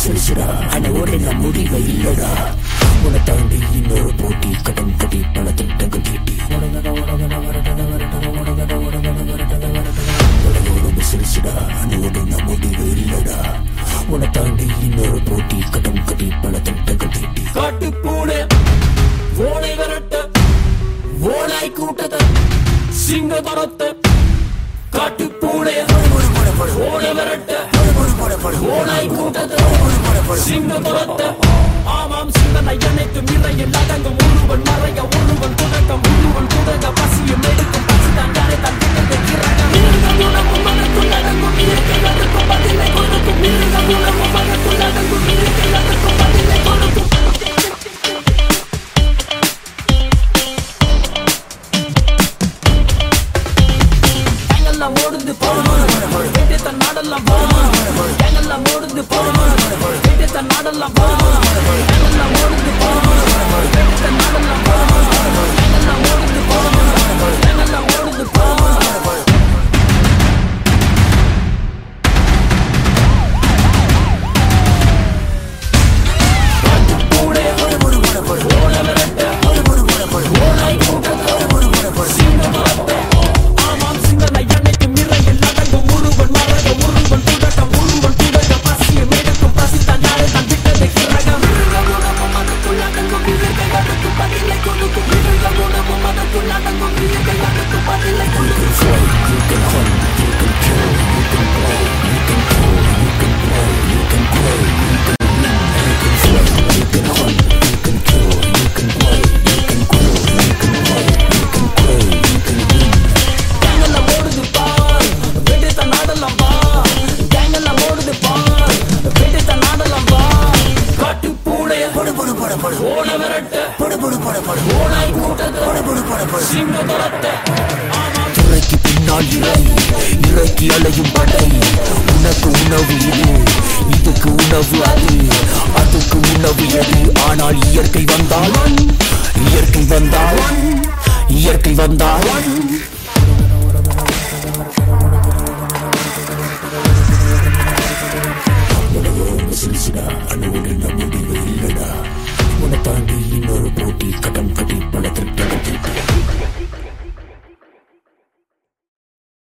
சிரிச்சுடா ஆனா ஒரு நான் முடிவை இல்லடா உன்னை தாண்டி இன்னொரு போட்டி கடன் கட்டி பல திட்டங்கள் தீட்டி உடனட உடனட வரட்டட வரட்டட உடனட உடனட வரட்டட வரட்டட உடனே சிரிச்சுடா ஆனா ஒரு நான் முடிவு இல்லடா உன்னை தாண்டி இன்னொரு போட்டி கடன் கட்டி பல திட்டங்கள் தீட்டி காட்டு பூனை ஓனை விரட்ட ஓனாய் கூட்டத்தை சிங்க துரத்த காட்டு பூனை ஓனை விரட்ட ஓனாய் கூட்டத்தை சிங்க துரத்த ஆமாம் சிந்தனை அனைத்தும் இறையில் அடங்கும் ஒருவன் மறைய ஒருவன் துடக்கம் ஒருவன் துடக பசியும் எடுக்கும் பசிதான் யாரை தான் திட்டத்தை இறங்க மிருகம் உணவும் மனத்துள் அடங்கும் இயற்கை அதற்கும் பதிலை கொடுக்கும் மிருகம் உணவும் மனத்துள் அடங்கும் இயற்கை அதற்கும் பதிலை கொடுக்கும் எங்கெல்லாம் ஓடுது போடுமா கேட்டு தன் நாடெல்லாம் போடுமா எங்கெல்லாம் ஓடுது போடுமா கேட்டு தன் நாடெல்லாம் போடுமா எங்கெல்லாம் ஓடுது போடுமா கேட்டு தன் நாடெல்லாம் போடுமா எங்கெல்லாம் ஓடுது போடுமா எங்கெல்லாம் ஓடுது போடுமா பூனே ஓட விரட்ட ஓனாய் கூட்டத்தை சிங்கம் வரட்ட ஆமாம் சிந்தனை அன்னைக்கும் இறையில் அடங்கும் ஒருவன் மறக ஒருவன் துடக்கம் ஒருவன் துடக பசியும் எடுக்கும் பசித்தான் யாரை தான் விட்டதை கிரகம் மிருகம் உணவும் அதற்குள் அடங்கும் இயற்கை அதற்கு பதிலை கொடுக்கும் மிருகம் உணவும் அதற்குள் அடங்கும் இயற்கை அதற்கு பதிலை கொடுக்கும் கேங்கெல்லாம் ஓடுது பார் வெடித்த நாடெல்லாம் பார் கேங்கெல்லாம் ஓடுது பார் வெடித்த நாடெல்லாம் பார் காட்டு பூனைய படு படு படு படு ஓட விரட்ட படு படு படு படு ஓனாய் கூட்டத்தை படு படு படு படு சிங்க துரத்த இறைக்கு பின்னால் இறை இறைக்கு அலையும் படை உனக்கு உணவு இது இதுக்கு உணவு அது அதுக்கு உணவு எது ஆனால் இயற்கை வந்தால் இயற்கை வந்தால் இயற்கை வந்தால்